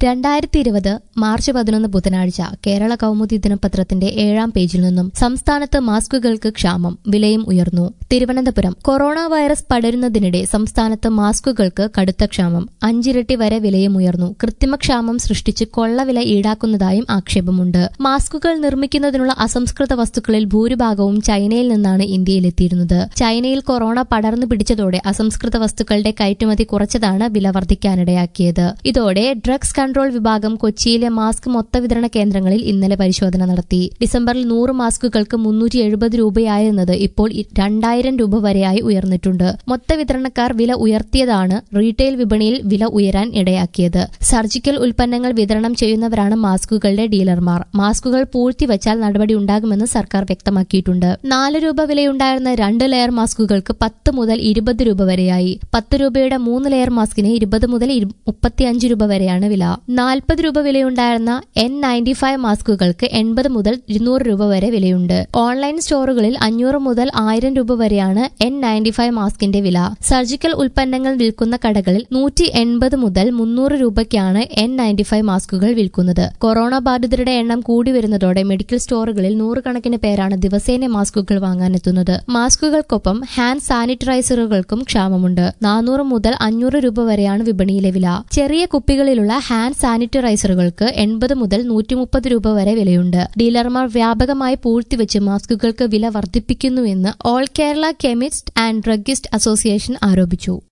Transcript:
രണ്ടായിരത്തി ഇരുപത് മാർച്ച് പതിനൊന്ന് ബുധനാഴ്ച കേരള കൗമുദി ദിനപത്രത്തിന്റെ ഏഴാം പേജിൽ നിന്നും സംസ്ഥാനത്ത് മാസ്കുകൾക്ക് ക്ഷാമം വിലയും ഉയർന്നു തിരുവനന്തപുരം കൊറോണ വൈറസ് പടരുന്നതിനിടെ സംസ്ഥാനത്ത് മാസ്കുകൾക്ക് കടുത്ത ക്ഷാമം അഞ്ചിരട്ടി വരെ വിലയും ഉയർന്നു കൃത്രിമക്ഷാമം സൃഷ്ടിച്ച് കൊള്ളവില ഈടാക്കുന്നതായും ആക്ഷേപമുണ്ട് മാസ്കുകൾ നിർമ്മിക്കുന്നതിനുള്ള അസംസ്കൃത വസ്തുക്കളിൽ ഭൂരിഭാഗവും ചൈനയിൽ നിന്നാണ് ഇന്ത്യയിലെത്തിയിരുന്നത് ചൈനയിൽ കൊറോണ പടർന്നു പിടിച്ചതോടെ അസംസ്കൃത വസ്തുക്കളുടെ കയറ്റുമതി കുറച്ചതാണ് വില വർദ്ധിക്കാനിടയാക്കിയത് ഇതോടെ ഡ്രഗ്സ് കൺട്രോൾ വിഭാഗം കൊച്ചിയിലെ മാസ്ക് മൊത്തവിതരണ കേന്ദ്രങ്ങളിൽ ഇന്നലെ പരിശോധന നടത്തി ഡിസംബറിൽ നൂറ് മാസ്കുകൾക്ക് മുന്നൂറ്റി എഴുപത് രൂപയായിരുന്നത് ഇപ്പോൾ ഇ- രണ്ടായിരം രൂപ വരെയായി ഉയർന്നിട്ടുണ്ട് മൊത്തവിതരണക്കാർ വില ഉയർത്തിയതാണ് റീറ്റെയിൽ വിപണിയിൽ വില ഉയരാൻ ഇടയാക്കിയത് സർജിക്കൽ ഉൽപ്പന്നങ്ങൾ വിതരണം ചെയ്യുന്നവരാണ് മാസ്കുകളുടെ ഡീലർമാർ മാസ്കുകൾ പൂഴ്ത്തിവച്ചാൽ നടപടി ഉണ്ടാകുമെന്ന് സർക്കാർ വ്യക്തമാക്കിയിട്ടുണ്ട് നാല് രൂപ വിലയുണ്ടായിരുന്ന രണ്ട് ലെയർ മാസ്കുകൾക്ക് പത്ത് മുതൽ ഇരുപത് രൂപ വരെയായി പത്ത് രൂപയുടെ മൂന്ന് ലെയർ മാസ്കിന് ഇരുപത് മുതൽ മുപ്പത്തിയഞ്ച് രൂപ വരെയാണ് വില നാൽപ്പത് രൂപ വിലയുണ്ടായിരുന്ന എൻ നയൻറ്റി ഫൈവ് മാസ്കുകൾക്ക് എൺപത് മുതൽ ഇരുന്നൂറ് രൂപ വരെ വിലയുണ്ട് ഓൺലൈൻ സ്റ്റോറുകളിൽ അഞ്ഞൂറ് മുതൽ ആയിരം രൂപ വരെയാണ് എൻ നയൻറ്റി ഫൈവ് മാസ്കിന്റെ വില സർജിക്കൽ ഉൽപ്പന്നങ്ങൾ വിൽക്കുന്ന കടകളിൽ നൂറ്റി എൺപത് മുതൽ മുന്നൂറ് രൂപയ്ക്കാണ് എൻ നയൻറ്റി ഫൈവ് മാസ്കുകൾ വിൽക്കുന്നത് കൊറോണ ബാധിതരുടെ എണ്ണം കൂടി വരുന്നതോടെ മെഡിക്കൽ സ്റ്റോറുകളിൽ നൂറുകണക്കിന് പേരാണ് ദിവസേന മാസ്കുകൾ വാങ്ങാനെത്തുന്നത് മാസ്കുകൾക്കൊപ്പം ഹാൻഡ് സാനിറ്റൈസറുകൾക്കും ക്ഷാമമുണ്ട് നാനൂറ് മുതൽ അഞ്ഞൂറ് രൂപ വരെയാണ് വിപണിയിലെ വില ചെറിയ കുപ്പികളിലുള്ള ഹാൻഡ് സാനിറ്റൈസറുകൾക്ക് എൺപത് മുതൽ നൂറ്റി മുപ്പത് രൂപ വരെ വിലയുണ്ട് ഡീലർമാർ വ്യാപകമായി പൂഴ്ത്തിവെച്ച് മാസ്കുകൾക്ക് വില വർദ്ധിപ്പിക്കുന്നുവെന്ന് all Kerala chemist and druggist association ആരോപിച്ചു